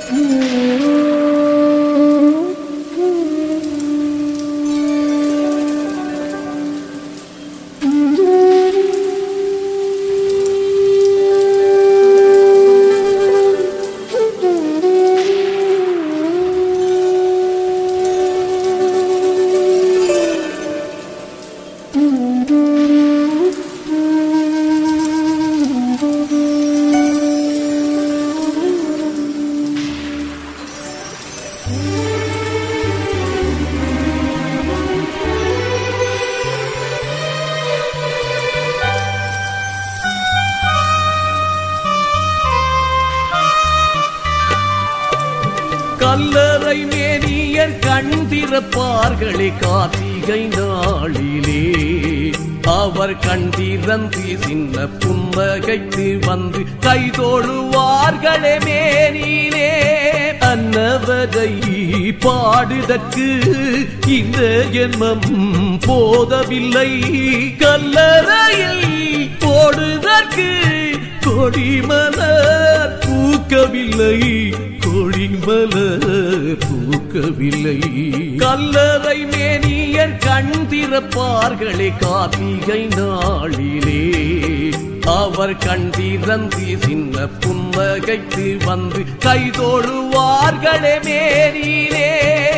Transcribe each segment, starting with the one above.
கல்லறை மேனியர் கண் திறப்பார்களே கார்த்திகை நாளிலே அவர் கண் திறந்து சின்ன புன்னகைத்து வந்து கைதோழுவார்களே மேனிலே அன்னவதை பாடுதற்கு இந்த ஜென்மம் போதவில்லை கல்லறையில் போடுதற்கு கொடிமலர் பூக்கவில்லை கொடிமலர் பூக்கவில்லை கல்லறை மேனியர் கண் திறப்பார்களே கார்த்திகை நாளிலே அவர் கண் திறந்து சின்ன புன்னகைத்து வந்து கைதோழுவார்களே மேனிலே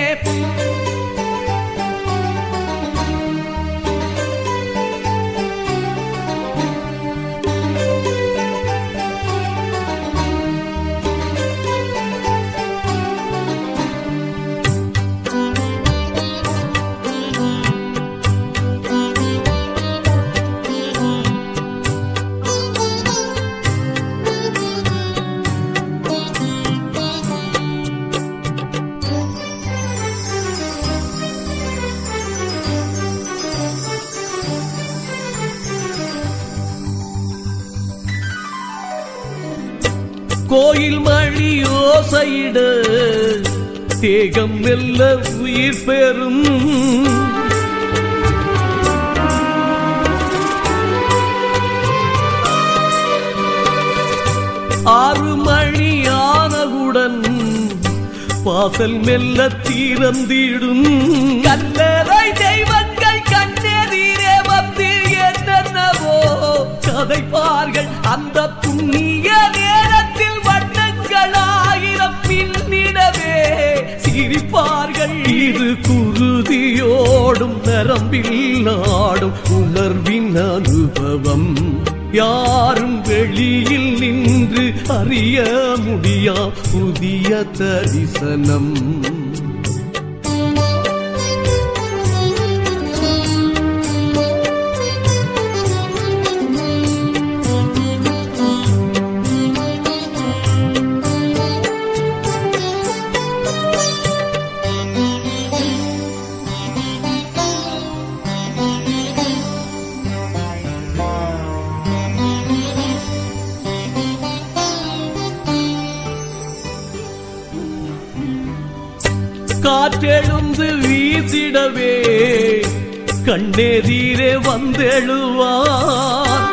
கோயில் மணி ஓசையிட தேகம் மெல்ல உயிர் பெறும் ஆறு மணி ஆனவுடன் வாசல் மெல்ல தீரந்திடும் கல்லறை தெய்வங்கள் கண்ணெதிரே வந்து என்னென்னவோ கதைப்பார்கள் அந்த புண்ணிய நேரத்தில் வண்ணங்கள் ஆயிரம் பின்னிடவே சிரிப்பார்கள் இது குருதியோடும் நரம்பில் ஆடும் உணர்வின் அனுபவம் யாரும் வெளியில் நின்று அறிய முடியா புதிய தரிசனம் காற்றெழுந்து வீசிடவே கண்ணெதிரே வந்தெழுவார்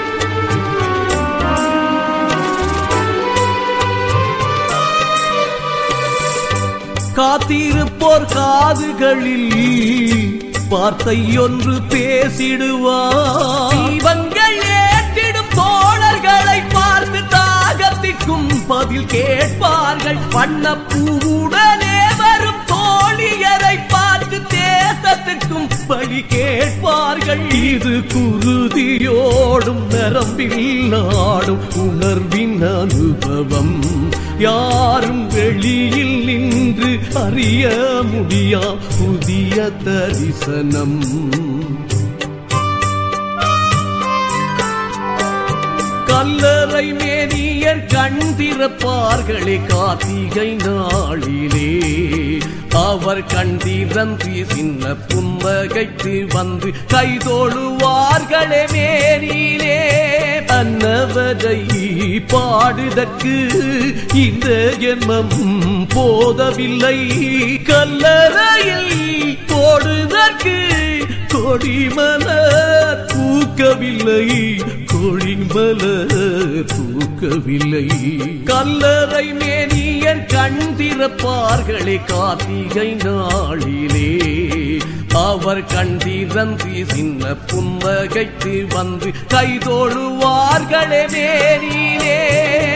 காத்திருப்போர் காதுகளில் வார்த்தை ஒன்று பேசிடுவார் தீபங்கள் ஏற்றிடும் தோழர்களை பார்த்து தாகத்திற்கும் பதில் கேட்பார்கள் வண்ணப்பூவுடனே வரும் தோழியரை பார்த்து தேசத்திற்கும் பலி கேட்பார்கள் இது குருதியோடும் நரம்பில் ஆடும் உணர்வின் அனுபவம் யாரும் வெளியில் நின்று அறிய முடியா புதிய தரிசனம் கல்லறை மேனியர் கண் திறப்பார்களே கார்த்திகை நாளிலே அவர் கண் திறந்து சின்ன புன்னகைத்து வந்து கைதோழுவார்களே மேனிலே அன்னவதை பாடுதற்கு இந்த ஜென்மம் போதவில்லை கல்லறையில் போடுதற்கு கொடிமலர் பூக்கவில்லை கொடிமலர் பூக்கவில்லை கல்லறை மேனியர் கண் திறப்பார்களே கார்த்திகை நாளிலே அவர் கண்டிரந்து சின்ன புன்னகைத்து வந்து கைதோழுவார்களே மேனிலே